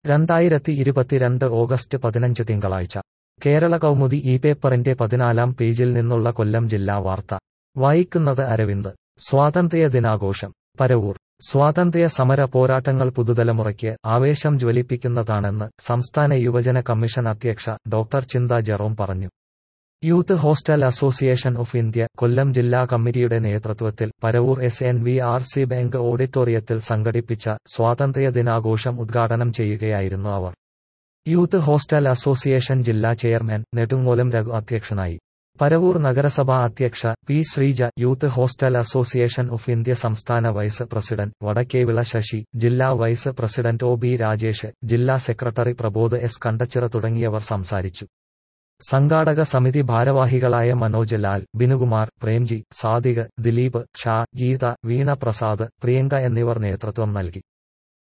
രണ്ടായിരത്തി ഇരുപത്തിരണ്ട് ഓഗസ്റ്റ് പതിനഞ്ച് തിങ്കളാഴ്ച കേരള കൗമുദി ഈ പേപ്പറിന്റെ പതിനാലാം പേജിൽ നിന്നുള്ള കൊല്ലം ജില്ലാ വാർത്ത വായിക്കുന്നത് അരവിന്ദ് സ്വാതന്ത്ര്യ ദിനാഘോഷം പരവൂർ സ്വാതന്ത്ര്യ സമര പോരാട്ടങ്ങൾ പുതുതലമുറയ്ക്ക് ആവേശം ജ്വലിപ്പിക്കുന്നതാണെന്ന് സംസ്ഥാന യുവജന കമ്മീഷൻ അധ്യക്ഷ ഡോക്ടർ ചിന്ത ജെറോം പറഞ്ഞു youth hostel association of India Kollam ജില്ലാ കമ്മിറ്റിയുടെ നേതൃത്വത്തിൽ Paravur S N V R C bank ഓഡിറ്റോറിയത്തിൽ സംഘടിപ്പിച്ച സ്വാതന്ത്ര്യ ദിനാഘോഷം ഉദ്ഘാടനം ചെയ്യുകയായിരുന്നു അവർ യൂത്ത് ഹോസ്റ്റൽ അസോസിയേഷൻ ജില്ലാ ചെയർമാൻ നെടുങ്ങോലം രഘു അധ്യക്ഷനായി പരവൂർ നഗരസഭാ അധ്യക്ഷ P Sreeja youth hostel association of India സംസ്ഥാന വൈസ് പ്രസിഡന്റ് വടക്കേവിള ശശി ജില്ലാ vice president O B Rajesh ജില്ലാ സെക്രട്ടറി പ്രബോധ് എസ് കണ്ടച്ചിറ തുടങ്ങിയവർ സംസാരിച്ചു സംഘാടക സമിതി ഭാരവാഹികളായ മനോജ് ലാൽ ബിനുകുമാർ പ്രേംജി സാദിഖ് ദിലീപ് ഷാ ഗീത വീണ പ്രസാദ് പ്രിയങ്ക എന്നിവർ നേതൃത്വം നൽകി